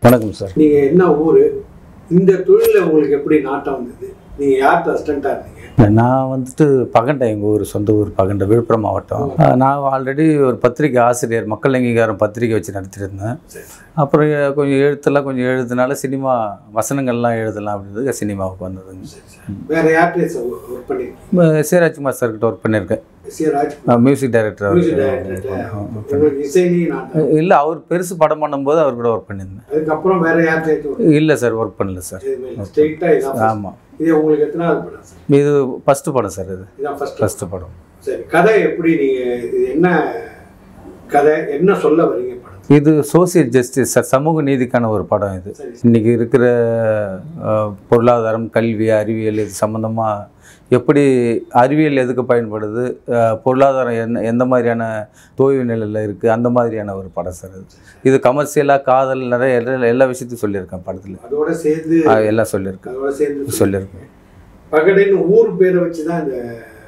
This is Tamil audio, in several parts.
வணக்கம் சார் நீங்க என்ன ஊரு இந்த தொழில உங்களுக்கு எப்படி நாட்டம் வந்தது நீங்க யார்கிட்ட அசிஸ்டண்டா இருந்தீங்க நான் வந்துட்டு பகண்டை எங்கள் ஊர் சொந்த ஊர் பகண்டை விழுப்புரம் மாவட்டம் அஹ் நான் ஆல்ரெடி ஒரு பத்திரிக்கை ஆசிரியர் மக்கள் அங்கீகாரம் பத்திரிக்கை வச்சு நடத்திட்டு இருந்தேன் சரி. அப்புறம் எ- கொஞ்சம் எழுத்தெல்லாம் கொஞ்சம் எழுதுனால சினிமா வசனங்கள்லாம் எழுதலாம் அப்படின்றது சினிமாவுக்கு வந்ததுங்க சரி, சரி. வேற யார்கிட்ட ஒர்க் பண்ணிருக்கீங்க அஹ் சிவராஜ்குமார் சார்கிட்ட ஒர்க் பண்ணியிருக்கேன் C Raj music director music director உங்களுக்கு இசைலையும் நாட்டம் இல்லை அவர் பெருசு படம் பண்ணும்போது அவர் கூட ஒர்க் பண்ணியிருந்தேன் அதுக்கப்புறம் வேற யார்கிட்ட இல்லை சார் ஒர்க் பண்ணல சார் ஸ்ட்ரெயிட்டா இதான் ஆமாம் இது உங்களுக்கு எத்தனாவது படம் சார் இது ஃபஸ்ட்டு படம் சார் இது இதான் ஃபர்ஸ்ட் ஃபஸ்ட்டு படம் சரி கதை எப்படி நீங்க இது என்ன கதை என்ன சொல்ல வரீங்க படம் இது சோசியல் ஜஸ்டிஸ் சார் சமூக நீதிக்கான ஒரு படம் இது சரி இன்னைக்கு இருக்கிற அஹ், பொருளாதாரம் கல்வி அறிவியல் இது சம்மந்தமாக எப்படி அறிவியல் எதுக்கு பயன்படுது அஹ், பொருளாதாரம் என்ன எந்த மாதிரியான தோய்வு நிலையில் இருக்குது அந்த மாதிரியான ஒரு படம் சார் இது இது கமர்ஷியலாக காதல் நிறைய எல்லா எல்லா விஷயத்தையும் சொல்லியிருக்கேன் படத்தில் அதோட சேர்ந்து எல்லாம் சொல்லியிருக்கேன் அதோட சேர்ந்து சொல்லியிருக்கேன் பகடைன்னு ஊர் பேரை வச்சு தான் இந்த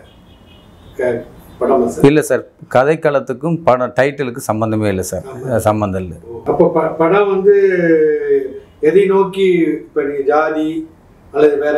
க- படமா சார் இல்லை சார் கதைக்களத்துக்கும் படம் டைட்டிலுக்கு சம்மந்தமே இல்லை சார் சம்மந்தம் இல்லை அப்போ ப படம் வந்து எதை நோக்கி இப்போ நீங்கள் ஜாதி அல்லது வேற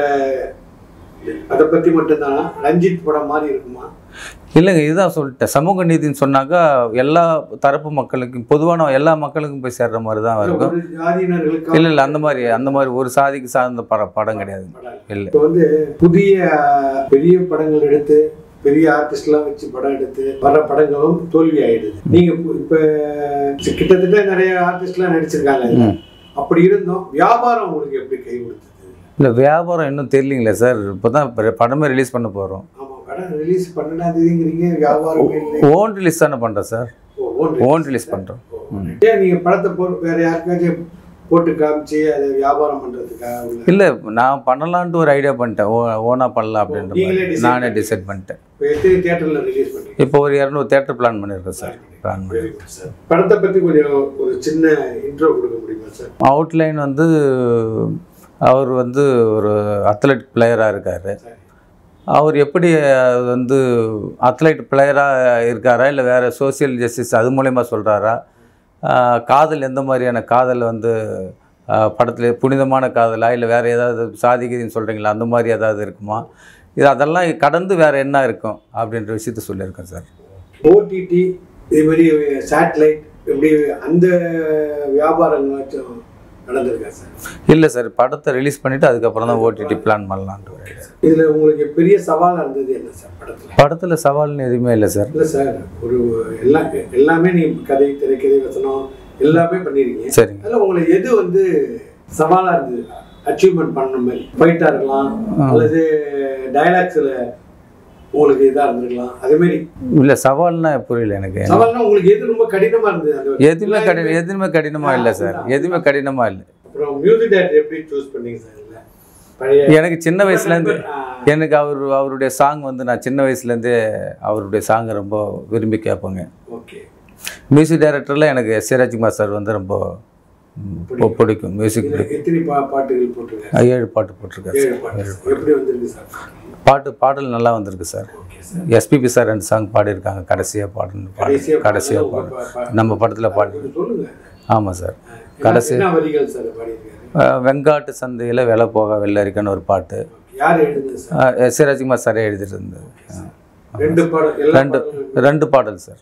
அதை பற்றி மட்டும்தான் ரஞ்சித் படம் மாதிரி இருக்குமா இல்லைங்க இதுதான் சொல்லிட்டேன் சமூக நீதின்னு சொன்னாக்கா எல்லா தரப்பு மக்களுக்கும் பொதுவான எல்லா மக்களுக்கும் போய் சேர்ற மாதிரி தான் இருக்கும் ஒரு ஜாதியினர்களுக்கு இல்லை இல்லை அந்த மாதிரி அந்த மாதிரி ஒரு சாதிக்கு சார்ந்த பட படம் கிடையாது இல்லை இப்போ வந்து புதிய பெரிய படங்கள் எடுத்து பெரிய ஆர்டிஸ்ட்லாம் வச்சு படம் எடுத்து வர படங்களும் தோல்வி ஆயிடுது நீங்க இப்போ- இப்ப கிட்டத்தட்ட நிறைய ஆர்டிஸ்ட்லாம் நடிச்சிருக்காங்க இதுல. ம். அப்படி இருந்தும் வியாபாரம் உங்களுக்கு எப்படி கை கொடுத்தது இல்லை வியாபாரம் இன்னும் தெரியலீங்களே சார் இப்போ தான் படமே ரிலீஸ் பண்ண போகிறோம் ஆமா படம் ரிலீஸ் பன்னெண்டாம் தேதிங்கிறீங்க வியாபாரம் இல்லை ஓன் ரிலீஸ் தானே பண்ணுறோம் சார் ஓ, own ஓன் ரிலீஸ் பண்ணுறோம் ஏன் நீங்க படத்தை போ வேற யாருக்காச்சும் போட்டு காமிச்சு அதை வியாபாரம் பண்றதுக்காக உள்ள இல்லை நான் பண்ணலான்ட்டு ஒரு ஐடியா பண்ணிட்டேன் ஓ ஓனாக பண்ணலாம் அப்படின்ற நீங்களே மாதிரி decide நானே டிசைட் பண்ணிட்டேன் இப்போ எத்தனை தியேட்டர்ல ரிலீஸ் பண்றீங்க இப்போ ஒரு இரநூறு தேட்டர் பிளான் பண்ணியிருக்கேன் சார் பிளான் பண்ணி Very good, sir. படத்தை பத்தி கொஞ்சம் ஒரு சின்ன இன்ட்ரோ கொடுக்க முடியுமா சார் அவுட்லைன் வந்து அவர் வந்து ஒரு அத்லெட் பிளேயராக இருக்கார் சரி. அவர் எப்படி அது வந்து அத்லைட் பிளேயராக இருக்காரா இல்லை வேறு சோஷியல் ஜஸ்டிஸ் அது மூலயமா சொல்கிறாரா காதல் எந்த மாதிரியான காதல் வந்து படத்தில் புனிதமான காதலா இல்லை வேறு ஏதாவது சாதிக்குதுன்னு சொல்கிறீங்களா அந்த மாதிரி ஏதாவது இருக்குமா இது அதெல்லாம் கடந்து வேறு என்ன இருக்கும் அப்படின்ற விஷயத்த சொல்லியிருக்கேன் சார் ஓடிடி இது மாதிரி சேட்டலைட் இப்படி அந்த வியாபாரங்களாச்சும் நடந்திருக்கா சார் இல்லை சார் படத்தை ரிலீஸ் பண்ணிவிட்டு அதுக்கப்புறம் தான் ஓடிடி பிளான் பண்ணலான்ட்டு ஒரு idea. இதுல உங்களுக்கு பெரிய சவாலா இருந்தது என்ன சார் படத்துல படத்தில் சவால்னு எதுவுமே இல்லை சார் இல்ல சார் ஒரு எல்லா எல்லாமே நீங்க கதை திரைக்கதை வசனம் எல்லாமே பண்ணிருக்கீங்க சரிங்க அதுல உங்களுக்கு எது வந்து சவாலா இருந்தது அச்சீவ்மெண்ட் பண்ண மாதிரி ஃபைட்டா இருக்கலாம் அல்லது டயலாக்ஸ்ல உங்களுக்கு இதா இருந்திருக்கலாம் அதே மாதிரி இல்லை சவால்னா புரியல எனக்கு சவால்னா உங்களுக்கு எது ரொம்ப கடினமா இருந்தது அந்த எதுவுமே கடின எதுவுமே கடினமாக இல்லை சார் எதுவுமே கடினமாக இல்லை அப்புறம் மியூசிக் டைரக்டர் எப்படி சூஸ் பண்ணீங்க சார் இதுல பழைய எனக்கு சின்ன வயசுலேருந்து ஆ, எனக்கு அவர் அவருடைய சாங் வந்து நான் சின்ன வயசுலேருந்தே அவருடைய சாங்கை ரொம்ப விரும்பி கேட்பேங்க ஓகே மியூசிக் டைரக்டரில் எனக்கு எஸ் ஏ ராஜ்குமார் சார் வந்து ரொம்ப ம், பு- பிடிக்கும் மியூசிக் இதுல பிடிக்கும் எத்தனை பா பாட்டுகள் போட்டிருக்காரு ஏழு பாட்டு போட்டிருக்காரு ஏழு பாட்டு எப்படி வந்திருக்கு சார் பாட்டு பாடல் நல்லா வந்திருக்கு sir okay sir SPB sir ரெண்டு சாங் பாடியிருக்காங்க கடைசியாக பாடுன்னு பாடு கடைசியா கடைசியாக பாடுறது பாடு உங்க பா- பா- நம்ம படத்தில் பாடு கொஞ்சம் சொல்லுங்க ஆமாம் சார் என்ன- கடைசி என்ன வரிகள் சார் பாடியிருக்காரு அஹ், வெங்காட்டு சந்தையில் விலை போக வெள்ளரிக்கன்னு ஒரு பாட்டு யார் எழுதுனது சார் அஹ், எஸ் ஏ ராஜ்குமார் சாரே எழுதிட்டு இருந்தது அஹ். ரெண்டு பாடல் எல்லா ரெண்டு பாடல்களும் ரெண்டு பாடல் சார்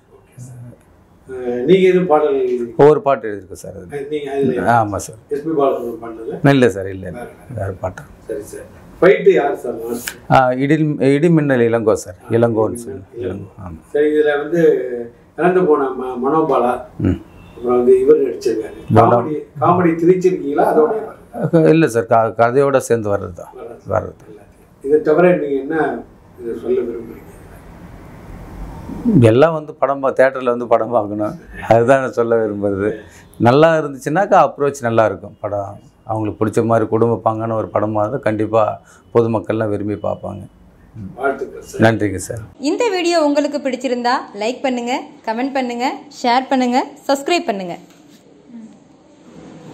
அஹ், நீங்க எதுவும் பாடல் எழுதுறீங்க ஒவ்வொரு பாட்டு எழுதியிருக்கு சார் அது நீங்க அதுல ஆமாம் சார் எஸ்பி பாலசுப்ரமணியம் பண்ணது இல்லை சார் இல்லை இல்லை வேறு பாட்டு சரி சார் ஃபைட்டு யார் சார் மாஸ்டர் ஆ, இடி இடி மின்னல் இளங்கோ சார் இளங்கோன்னு சொல்லி இளங்கோ ஆமாம் சரி இதுல வந்து இறந்து போன ம- மனோபாலா ம் அப்புறம் வந்து இவர் நடிச்சிருக்காரு காமெடி காமெடி திரிச்சிருக்கீங்களா அதோட இல்லை சார் க கதையோட சேர்ந்து வர்றது தான் வர்றது இதை தவிர நீங்க என்ன இதை சொல்ல விரும்புறீங்க எல்லாம் வந்து படம் தேட்டரில் வந்து படம் பார்க்கணும் அதுதான் நான் சொல்ல விரும்புறது நல்லா இருந்துச்சுன்னாக்கா அப்ரோச் நல்லா இருக்கும் படம் அவங்களுக்கு பிடிச்ச மாதிரி குடும்ப பாங்கான ஒரு படமாக இருந்தால் கண்டிப்பாக பொதுமக்கள்லாம் விரும்பி பார்ப்பாங்க வாழ்த்துக்கள் சார் நன்றிங்க சார் இந்த வீடியோ உங்களுக்கு பிடிச்சிருந்தா லைக் பண்ணுங்க கமெண்ட் பண்ணுங்க ஷேர் பண்ணுங்க சப்ஸ்கிரைப் பண்ணுங்க